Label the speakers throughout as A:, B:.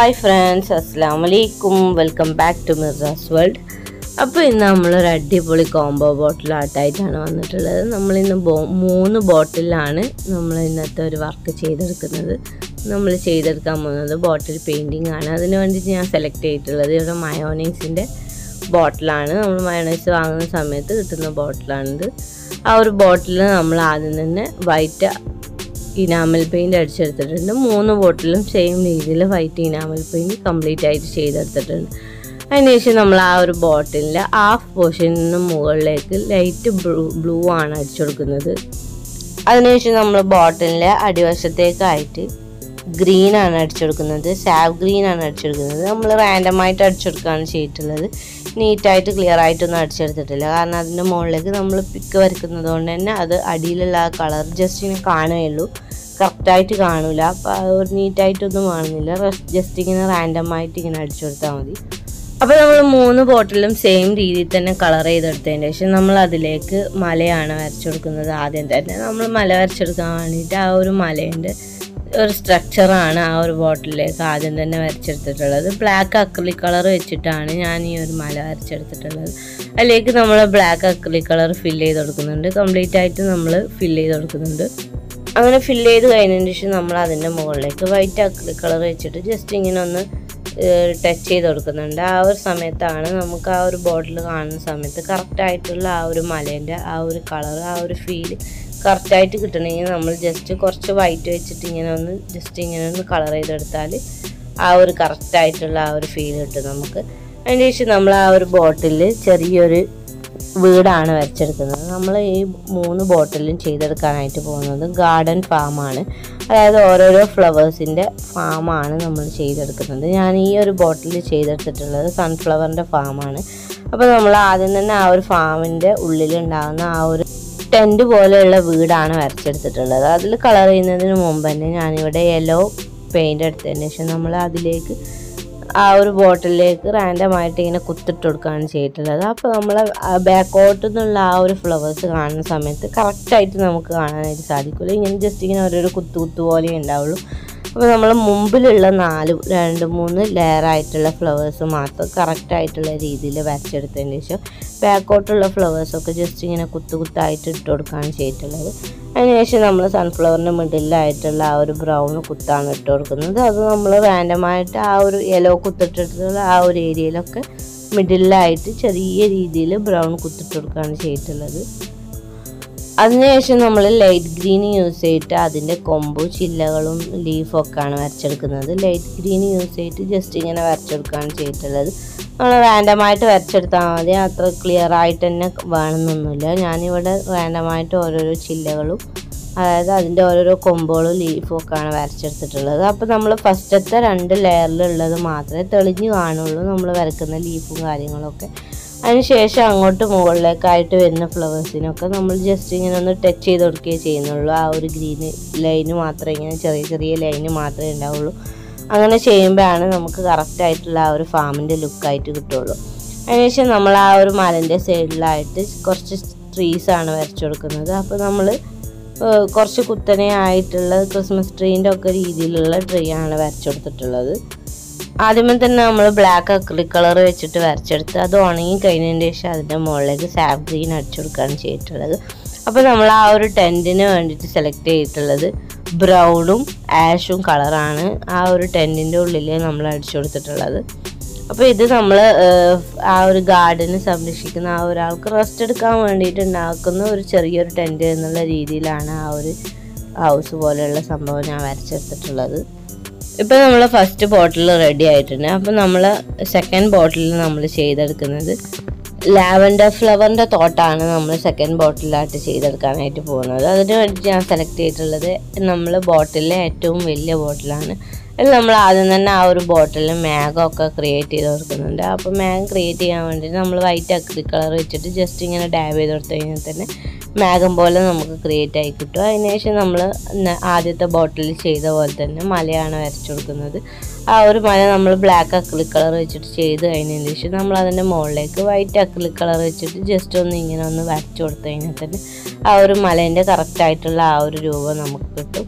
A: hi friends അസ്സാം വലൈക്കും welcome back to Mirza's world അപ്പോൾ ഇന്ന് നമ്മളൊരു അടിപൊളി കോംബോ ബോട്ടിൽ ആർട്ടായിട്ടാണ് വന്നിട്ടുള്ളത് നമ്മളിന്ന് ബോ മൂന്ന് ബോട്ടിലാണ് നമ്മൾ ഇന്നത്തെ ഒരു വർക്ക് ചെയ്തെടുക്കുന്നത് നമ്മൾ ചെയ്തെടുക്കാൻ പോകുന്നത് ബോട്ടിൽ പെയിൻറ്റിംഗ് ആണ് അതിന് വേണ്ടിയിട്ട് ഞാൻ സെലക്ട് ചെയ്തിട്ടുള്ളത് ഇവിടെ മയോണൈസിൻ്റെ ബോട്ടിലാണ് നമ്മൾ മയോണൈസ് വാങ്ങുന്ന സമയത്ത് കിട്ടുന്ന ബോട്ടിലാണിത് ആ ഒരു ബോട്ടിൽ നമ്മൾ ആദ്യം തന്നെ വൈറ്റ് ഇനാമൽ പെയിൻറ് അടിച്ചെടുത്തിട്ടുണ്ട് മൂന്ന് ബോട്ടിലും സെയിം രീതിയിൽ വൈറ്റ് ഇനാമൽ പെയിൻറ് കംപ്ലീറ്റ് ആയിട്ട് ചെയ്തെടുത്തിട്ടുണ്ട് അതിനുശേഷം നമ്മൾ ആ ഒരു ബോട്ടിലിൻ്റെ ഹാഫ് പോർഷനിൽ നിന്ന് മുകളിലേക്ക് ലൈറ്റ് ബ്ലൂ ബ്ലൂ ആണ് അടിച്ചു കൊടുക്കുന്നത് അതിനുശേഷം നമ്മൾ ബോട്ടിലിൻ്റെ അടിവശത്തേക്കായിട്ട് ഗ്രീൻ ആണ് അടിച്ചു കൊടുക്കുന്നത് സാവ് ഗ്രീൻ ആണ് അടിച്ചു കൊടുക്കുന്നത് നമ്മൾ റാൻഡമായിട്ട് അടിച്ചു കൊടുക്കുകയാണ് ചെയ്തിട്ടുള്ളത് നീറ്റായിട്ട് ക്ലിയർ ആയിട്ടൊന്നും അടിച്ചെടുത്തിട്ടില്ല കാരണം അതിൻ്റെ മുകളിലേക്ക് നമ്മൾ പിക്ക് വരയ്ക്കുന്നത് കൊണ്ട് തന്നെ അത് അടിയിലുള്ള ആ കളർ ജസ്റ്റ് ഇങ്ങനെ കാണുകയുള്ളൂ കറക്റ്റായിട്ട് കാണൂല അപ്പോൾ ഒരു നീറ്റായിട്ടൊന്നും കാണുന്നില്ല ജസ്റ്റ് ഇങ്ങനെ റാൻഡമായിട്ട് ഇങ്ങനെ അടിച്ചു കൊടുത്താൽ മതി അപ്പോൾ നമ്മൾ മൂന്ന് ബോട്ടിലും സെയിം രീതിയിൽ തന്നെ കളർ ചെയ്തെടുത്തതിന് ശേഷം നമ്മൾ അതിലേക്ക് മലയാണ് വരച്ചു കൊടുക്കുന്നത് ആദ്യം തന്നെ നമ്മൾ മല വരച്ചെടുക്കാൻ വേണ്ടിയിട്ട് ആ ഒരു മലേൻ്റെ ഒരു സ്ട്രക്ചറാണ് ആ ഒരു ബോട്ടിലേക്ക് ആദ്യം തന്നെ വരച്ചെടുത്തിട്ടുള്ളത് ബ്ലാക്ക് അക്രിലിക് കളർ വെച്ചിട്ടാണ് ഞാൻ ഈ ഒരു മല വരച്ചെടുത്തിട്ടുള്ളത് അതിലേക്ക് നമ്മൾ ബ്ലാക്ക് അക്രിലിക് കളർ ഫില്ല് ചെയ്ത് കൊടുക്കുന്നുണ്ട് കംപ്ലീറ്റ് ആയിട്ട് നമ്മൾ ഫില്ല് ചെയ്ത് കൊടുക്കുന്നുണ്ട് അങ്ങനെ ഫില്ല് ചെയ്ത് കഴിഞ്ഞതിന് ശേഷം നമ്മൾ അതിൻ്റെ മുകളിലേക്ക് വൈറ്റ് അക്രിലിക് കളർ വെച്ചിട്ട് ജസ്റ്റ് ഇങ്ങനെ ഒന്ന് ടച്ച് ചെയ്ത് കൊടുക്കുന്നുണ്ട് ആ ഒരു സമയത്താണ് നമുക്ക് ആ ഒരു ബോട്ടിൽ കാണുന്ന സമയത്ത് കറക്റ്റായിട്ടുള്ള ആ ഒരു മലേൻ്റെ ആ ഒരു കളർ ആ ഒരു ഫീൽ കറക്റ്റായിട്ട് കിട്ടണമെങ്കിൽ നമ്മൾ ജസ്റ്റ് കുറച്ച് വൈറ്റ് വെച്ചിട്ട് ഇങ്ങനെ ഒന്ന് ജസ്റ്റ് ഇങ്ങനെ ഒന്ന് കളർ ചെയ്തെടുത്താൽ ആ ഒരു കറക്റ്റായിട്ടുള്ള ആ ഒരു ഫീൽ കിട്ടും നമുക്ക് അതിന് ശേഷം നമ്മൾ ആ ഒരു ബോട്ടിൽ ചെറിയൊരു വീടാണ് വരച്ചെടുക്കുന്നത് നമ്മൾ ഈ മൂന്ന് ബോട്ടിലും ചെയ്തെടുക്കാനായിട്ട് പോകുന്നത് ഗാർഡൻ ഫാമാണ് അതായത് ഓരോരോ ഫ്ലവേഴ്സിൻ്റെ ഫാമാണ് നമ്മൾ ചെയ്തെടുക്കുന്നത് ഞാൻ ഈ ഒരു ബോട്ടിൽ ചെയ്തെടുത്തിട്ടുള്ളത് സൺഫ്ലവറിൻ്റെ ഫാമാണ് അപ്പോൾ നമ്മൾ ആദ്യം തന്നെ ആ ഒരു ഫാമിൻ്റെ ഉള്ളിലുണ്ടാകുന്ന ആ ഒരു ടെൻറ്റ് പോലെയുള്ള വീടാണ് വരച്ചെടുത്തിട്ടുള്ളത് അതിൽ കളർ ചെയ്യുന്നതിന് മുമ്പ് തന്നെ ഞാനിവിടെ യെല്ലോ പെയിൻ്റ് എടുത്തതിന് ശേഷം നമ്മൾ അതിലേക്ക് ആ ഒരു ബോട്ടിലേക്ക് റാൻഡമായിട്ട് ഇങ്ങനെ കുത്തിട്ട് കൊടുക്കുകയാണ് ചെയ്തിട്ടുള്ളത് അപ്പോൾ നമ്മൾ ബാക്കോട്ട് നിന്നുള്ള ആ ഒരു ഫ്ലവേഴ്സ് കാണുന്ന സമയത്ത് കറക്റ്റായിട്ട് നമുക്ക് കാണാനായിട്ട് സാധിക്കില്ല ഇങ്ങനെ ജസ്റ്റ് ഇങ്ങനെ ഓരോരോ കുത്തു കുത്തു പോലെ ഉണ്ടാവുള്ളൂ അപ്പോൾ നമ്മൾ മുമ്പിലുള്ള നാല് രണ്ട് മൂന്ന് ലെയർ ആയിട്ടുള്ള ഫ്ലവേഴ്സ് മാത്രം കറക്റ്റായിട്ടുള്ള രീതിയിൽ വരച്ചെടുത്തതിന് ശേഷം ബാക്കോട്ടുള്ള ഫ്ലവേഴ്സൊക്കെ ജസ്റ്റ് ഇങ്ങനെ കുത്തു കുത്തായിട്ട് ഇട്ട് കൊടുക്കുകയാണ് ചെയ്തിട്ടുള്ളത് അതിനുശേഷം നമ്മൾ സൺഫ്ലവറിൻ്റെ മിഡിലായിട്ടുള്ള ആ ഒരു ബ്രൗൺ കുത്താണ് ഇട്ട് കൊടുക്കുന്നത് അത് നമ്മൾ റാൻഡമായിട്ട് ആ ഒരു യെല്ലോ കുത്തിട്ടിട്ടുള്ള ആ ഒരു ഏരിയയിലൊക്കെ മിഡിലായിട്ട് ചെറിയ രീതിയിൽ ബ്രൗൺ കുത്തിട്ട് കൊടുക്കുകയാണ് ചെയ്തിട്ടുള്ളത് അതിനുശേഷം നമ്മൾ ലൈറ്റ് ഗ്രീൻ യൂസ് ചെയ്തിട്ട് അതിൻ്റെ കൊമ്പ് ചില്ലകളും ലീഫൊക്കെയാണ് വരച്ചെടുക്കുന്നത് ലൈറ്റ് ഗ്രീൻ യൂസ് ചെയ്തിട്ട് ജസ്റ്റ് ഇങ്ങനെ വരച്ചെടുക്കുകയാണ് ചെയ്തിട്ടുള്ളത് നമ്മൾ റാൻഡമായിട്ട് വരച്ചെടുത്താൽ മതി അത്ര ക്ലിയർ ആയിട്ട് തന്നെ വേണമെന്നൊന്നുമില്ല ഞാനിവിടെ റാൻഡമായിട്ട് ഓരോരോ ചില്ലകളും അതായത് അതിൻ്റെ ഓരോരോ കൊമ്പുകളും ലീഫും ഒക്കെയാണ് വരച്ചെടുത്തിട്ടുള്ളത് അപ്പോൾ നമ്മൾ ഫസ്റ്റത്തെ രണ്ട് ലെയറിലുള്ളത് മാത്രമേ തെളിഞ്ഞ് കാണുള്ളൂ നമ്മൾ വരക്കുന്ന ലീഫും കാര്യങ്ങളൊക്കെ അതിനുശേഷം അങ്ങോട്ട് മുകളിലേക്കായിട്ട് വരുന്ന ഫ്ലവേഴ്സിനൊക്കെ നമ്മൾ ജസ്റ്റ് ഇങ്ങനെ ഒന്ന് ടച്ച് ചെയ്ത് കൊടുക്കുകയേ ചെയ്യുന്നുള്ളൂ ആ ഒരു ഗ്രീന് ലൈന് മാത്രമേ ഇങ്ങനെ ചെറിയ ചെറിയ ലൈന് മാത്രമേ ഉണ്ടാവുള്ളൂ അങ്ങനെ ചെയ്യുമ്പോഴാണ് നമുക്ക് കറക്റ്റായിട്ടുള്ള ആ ഒരു ഫാമിൻ്റെ ലുക്കായിട്ട് കിട്ടുള്ളൂ അതിനുശേഷം നമ്മൾ ആ ഒരു മലൻ്റെ സൈഡിലായിട്ട് കുറച്ച് ട്രീസാണ് വരച്ചു കൊടുക്കുന്നത് അപ്പോൾ നമ്മൾ കുറച്ച് കുത്തനെ ആയിട്ടുള്ള ക്രിസ്മസ് ട്രീൻ്റെ ഒക്കെ രീതിയിലുള്ള ട്രീ ആണ് വരച്ചു കൊടുത്തിട്ടുള്ളത് ആദ്യമേ തന്നെ നമ്മൾ ബ്ലാക്ക് അക്രിലിക് കളർ വെച്ചിട്ട് വരച്ചെടുത്ത് അത് ഉണങ്ങി കഴിഞ്ഞതിന് ശേഷം അതിൻ്റെ മുകളിലേക്ക് സാഫ് ഗ്രീൻ അടിച്ചു കൊടുക്കുകയാണ് ചെയ്തിട്ടുള്ളത് അപ്പോൾ നമ്മൾ ആ ഒരു ടെൻറ്റിന് വേണ്ടിയിട്ട് സെലക്ട് ചെയ്തിട്ടുള്ളത് ബ്രൗണും ആഷും കളറാണ് ആ ഒരു ടെൻറ്റിൻ്റെ ഉള്ളിൽ നമ്മൾ അടിച്ചു കൊടുത്തിട്ടുള്ളത് അപ്പോൾ ഇത് നമ്മൾ ആ ഒരു ഗാർഡന് സംരക്ഷിക്കുന്ന ആ ഒരാൾക്ക് റെസ്റ്റ് എടുക്കാൻ വേണ്ടിയിട്ട് ഉണ്ടാക്കുന്ന ഒരു ചെറിയൊരു ടെൻറ്റ് എന്നുള്ള രീതിയിലാണ് ആ ഒരു ഹൗസ് പോലെയുള്ള സംഭവം ഞാൻ വരച്ചെടുത്തിട്ടുള്ളത് ഇപ്പോൾ നമ്മൾ ഫസ്റ്റ് ബോട്ടിൽ റെഡി ആയിട്ടുണ്ട് അപ്പോൾ നമ്മൾ സെക്കൻഡ് ബോട്ടിൽ നമ്മൾ ചെയ്തെടുക്കുന്നത് ലാവൻഡർ ഫ്ലവറിൻ്റെ തോട്ടാണ് നമ്മൾ സെക്കൻഡ് ബോട്ടിലായിട്ട് ചെയ്തെടുക്കാനായിട്ട് പോകുന്നത് അതിന് വേണ്ടി ഞാൻ സെലക്ട് ചെയ്തിട്ടുള്ളത് നമ്മൾ ബോട്ടിലെ ഏറ്റവും വലിയ ബോട്ടിലാണ് അതിൽ നമ്മൾ ആദ്യം തന്നെ ആ ഒരു ബോട്ടിൽ മാഗമൊക്കെ ക്രിയേറ്റ് ചെയ്ത് കൊടുക്കുന്നുണ്ട് അപ്പോൾ മാഗ് ക്രിയേറ്റ് ചെയ്യാൻ വേണ്ടിയിട്ട് നമ്മൾ വൈറ്റ് അക്രിക് കളർ വെച്ചിട്ട് ജസ്റ്റ് ഇങ്ങനെ ഡാബ് ചെയ്ത് കൊടുത്തു കഴിഞ്ഞാൽ തന്നെ മാഗം പോലെ നമുക്ക് ക്രിയേറ്റ് ആയി കിട്ടും അതിനുശേഷം നമ്മൾ ആദ്യത്തെ ബോട്ടിൽ ചെയ്ത പോലെ തന്നെ മലയാണ് വരച്ചു കൊടുക്കുന്നത് ആ ഒരു മല നമ്മൾ ബ്ലാക്ക് അക്രിലിക് കളർ വെച്ചിട്ട് ചെയ്ത് കഴിഞ്ഞതിന് ശേഷം നമ്മൾ അതിൻ്റെ മുകളിലേക്ക് വൈറ്റ് അക്രിലിക് കളർ വെച്ചിട്ട് ജസ്റ്റ് ഒന്ന് ഇങ്ങനെ ഒന്ന് വരച്ചു കൊടുത്തു കഴിഞ്ഞാൽ തന്നെ ആ ഒരു മലേൻ്റെ കറക്റ്റായിട്ടുള്ള ആ ഒരു രൂപം നമുക്ക് കിട്ടും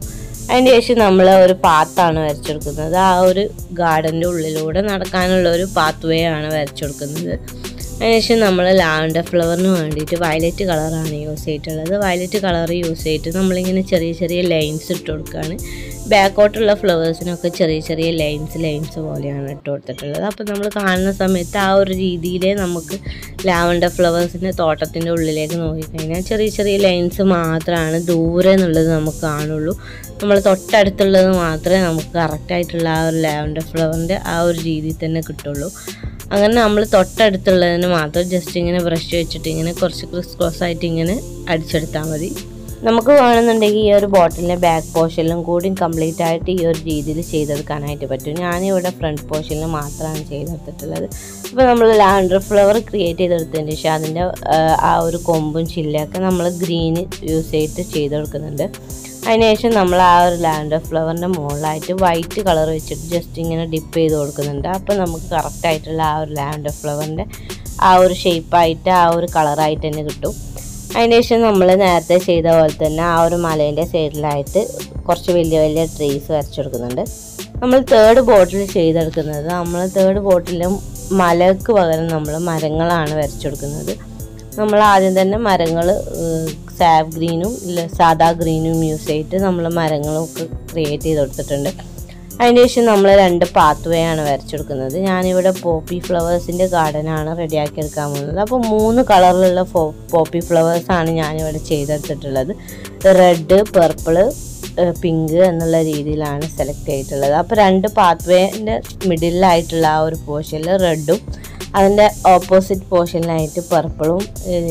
A: അതിന് ശേഷം നമ്മൾ ഒരു പാത്താണ് വരച്ചെടുക്കുന്നത് ആ ഒരു ഗാർഡൻ്റെ ഉള്ളിലൂടെ നടക്കാനുള്ള ഒരു പാത്ത് വേ ആണ് വരച്ചെടുക്കുന്നത് അതിനുശേഷം നമ്മൾ ലാവൻഡർ ഫ്ലവറിന് വേണ്ടിയിട്ട് വയലറ്റ് കളറാണ് യൂസ് ചെയ്തിട്ടുള്ളത് വയലറ്റ് കളർ യൂസ് ചെയ്തിട്ട് നമ്മളിങ്ങനെ ചെറിയ ചെറിയ ലൈൻസ് ഇട്ട് കൊടുക്കുകയാണ് ബാക്കോട്ടുള്ള ഫ്ലവേഴ്സിനൊക്കെ ചെറിയ ചെറിയ ലൈൻസ് ലൈൻസ് പോലെയാണ് ഇട്ട് കൊടുത്തിട്ടുള്ളത് അപ്പോൾ നമ്മൾ കാണുന്ന സമയത്ത് ആ ഒരു രീതിയിലേ നമുക്ക് ലാവൻഡർ ഫ്ലവേഴ്സിൻ്റെ തോട്ടത്തിൻ്റെ ഉള്ളിലേക്ക് നോക്കിക്കഴിഞ്ഞാൽ ചെറിയ ചെറിയ ലൈൻസ് മാത്രമാണ് ദൂരെ എന്നുള്ളത് നമുക്ക് കാണുള്ളൂ നമ്മൾ തൊട്ടടുത്തുള്ളത് മാത്രമേ നമുക്ക് കറക്റ്റായിട്ടുള്ള ആ ഒരു ലാവൻഡർ ഫ്ലവറിൻ്റെ ആ ഒരു രീതിയിൽ തന്നെ കിട്ടുള്ളൂ അങ്ങനെ നമ്മൾ തൊട്ടടുത്തുള്ളതിന് മാത്രം ജസ്റ്റ് ഇങ്ങനെ ബ്രഷ് വെച്ചിട്ട് ഇങ്ങനെ കുറച്ച് ക്രിസ് ക്രോസ് ആയിട്ട് ഇങ്ങനെ അടിച്ചെടുത്താൽ മതി നമുക്ക് വേണമെന്നുണ്ടെങ്കിൽ ഈ ഒരു ബോട്ടിലിൻ്റെ ബാക്ക് പോർഷനിലും കൂടി കംപ്ലീറ്റ് ആയിട്ട് ഈ ഒരു രീതിയിൽ ചെയ്തെടുക്കാനായിട്ട് പറ്റും ഞാനിവിടെ ഫ്രണ്ട് പോർഷനിൽ മാത്രമാണ് ചെയ്തെടുത്തിട്ടുള്ളത് അപ്പോൾ നമ്മൾ ലാൻഡർ ഫ്ലവർ ക്രിയേറ്റ് ചെയ്തെടുത്തതിന് ശേഷം അതിൻ്റെ ആ ഒരു കൊമ്പും ചില്ലൊക്കെ നമ്മൾ ഗ്രീന് യൂസ് ചെയ്തിട്ട് ചെയ്തെടുക്കുന്നുണ്ട് അതിനുശേഷം നമ്മൾ ആ ഒരു ലാൻഡർ ഫ്ലവറിൻ്റെ മുകളിലായിട്ട് വൈറ്റ് കളർ വെച്ചിട്ട് ജസ്റ്റ് ഇങ്ങനെ ഡിപ്പ് ചെയ്ത് കൊടുക്കുന്നുണ്ട് അപ്പോൾ നമുക്ക് കറക്റ്റായിട്ടുള്ള ആ ഒരു ലാൻഡർ ഫ്ലവറിൻ്റെ ആ ഒരു ഷേപ്പായിട്ട് ആ ഒരു കളറായിട്ട് തന്നെ കിട്ടും അതിനുശേഷം നമ്മൾ നേരത്തെ ചെയ്ത പോലെ തന്നെ ആ ഒരു മലേൻ്റെ സൈഡിലായിട്ട് കുറച്ച് വലിയ വലിയ ട്രീസ് വരച്ചെടുക്കുന്നുണ്ട് നമ്മൾ തേർഡ് ബോട്ടിൽ ചെയ്തെടുക്കുന്നത് നമ്മൾ തേർഡ് ബോട്ടിലും മലക്ക് പകരം നമ്മൾ മരങ്ങളാണ് വരച്ചെടുക്കുന്നത് നമ്മൾ ആദ്യം തന്നെ മരങ്ങൾ സാവ് ഗ്രീനും ഇല്ല സാദാ ഗ്രീനും യൂസ് ചെയ്തിട്ട് നമ്മൾ മരങ്ങളൊക്കെ ക്രിയേറ്റ് ചെയ്ത് കൊടുത്തിട്ടുണ്ട് അതിന് ശേഷം നമ്മൾ രണ്ട് പാത്ത് വേ ആണ് വരച്ചെടുക്കുന്നത് ഞാനിവിടെ പോപ്പി ഫ്ലവേഴ്സിൻ്റെ ഗാർഡനാണ് റെഡിയാക്കി എടുക്കാൻ പോകുന്നത് അപ്പോൾ മൂന്ന് കളറിലുള്ള ഫോ പോപ്പി ഫ്ലവേഴ്സാണ് ഞാനിവിടെ ചെയ്തെടുത്തിട്ടുള്ളത് റെഡ് പർപ്പിള് പിങ്ക് എന്നുള്ള രീതിയിലാണ് സെലക്ട് ചെയ്തിട്ടുള്ളത് അപ്പോൾ രണ്ട് പാത്ത് വേൻ്റെ മിഡിലായിട്ടുള്ള ആ ഒരു പോർഷനിൽ റെഡും അതിൻ്റെ ഓപ്പോസിറ്റ് പോർഷനിലായിട്ട് പർപ്പിളും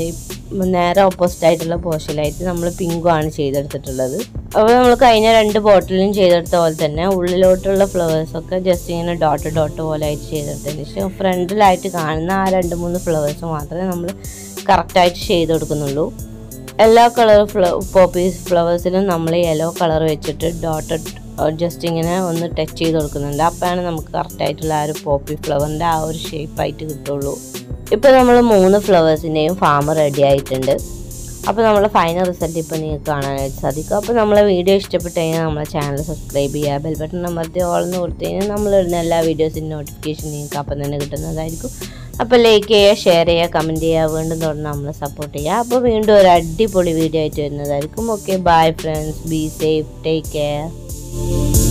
A: നേരെ ഓപ്പോസിറ്റ് ആയിട്ടുള്ള പോർഷനിലായിട്ട് നമ്മൾ പിങ്കും ആണ് ചെയ്തെടുത്തിട്ടുള്ളത് അപ്പോൾ നമ്മൾ കഴിഞ്ഞ രണ്ട് ബോട്ടിലും ചെയ്തെടുത്ത പോലെ തന്നെ ഉള്ളിലോട്ടുള്ള ഫ്ലവേഴ്സൊക്കെ ജസ്റ്റ് ഇങ്ങനെ ഡോട്ട് ഡോട്ട് പോലെ ആയിട്ട് ചെയ്തെടുത്തതിന് ശേഷം ഫ്രണ്ടിലായിട്ട് കാണുന്ന ആ രണ്ട് മൂന്ന് ഫ്ലവേഴ്സ് മാത്രമേ നമ്മൾ കറക്റ്റായിട്ട് ചെയ്ത് കൊടുക്കുന്നുള്ളൂ എല്ലാ കളർ ഫ്ല പോപ്പി ഫ്ലവേഴ്സിലും നമ്മൾ യെല്ലോ കളർ വെച്ചിട്ട് ഡോട്ട് ജസ്റ്റ് ഇങ്ങനെ ഒന്ന് ടച്ച് ചെയ്ത് കൊടുക്കുന്നുണ്ട് അപ്പോഴാണ് നമുക്ക് കറക്റ്റായിട്ടുള്ള ആ ഒരു പോപ്പി ഫ്ലവറിൻ്റെ ആ ഒരു ഷേപ്പായിട്ട് കിട്ടുള്ളൂ ഇപ്പോൾ നമ്മൾ മൂന്ന് ഫ്ലവേഴ്സിൻ്റെയും ഫാം റെഡി ആയിട്ടുണ്ട് അപ്പോൾ നമ്മളെ ഫൈനൽ റിസൾട്ട് ഇപ്പോൾ നിങ്ങൾക്ക് കാണാനായിട്ട് സാധിക്കും അപ്പോൾ നമ്മളെ വീഡിയോ ഇഷ്ടപ്പെട്ട് കഴിഞ്ഞാൽ നമ്മളെ ചാനൽ സബ്സ്ക്രൈബ് ചെയ്യുക ബെൽ ബട്ടൺ അമർത്തി ഓൾന്ന് കൊടുത്തു കഴിഞ്ഞാൽ നമ്മളിടുന്ന എല്ലാ വീഡിയോസിൻ്റെ നോട്ടിഫിക്കേഷൻ നിങ്ങൾക്ക് അപ്പം തന്നെ കിട്ടുന്നതായിരിക്കും അപ്പോൾ ലൈക്ക് ചെയ്യുക ഷെയർ ചെയ്യുക കമൻറ്റ് ചെയ്യുക വീണ്ടും തുടർന്ന് നമ്മളെ സപ്പോർട്ട് ചെയ്യുക അപ്പോൾ വീണ്ടും ഒരു അടിപൊളി വീഡിയോ ആയിട്ട് വരുന്നതായിരിക്കും okay bye friends be safe take care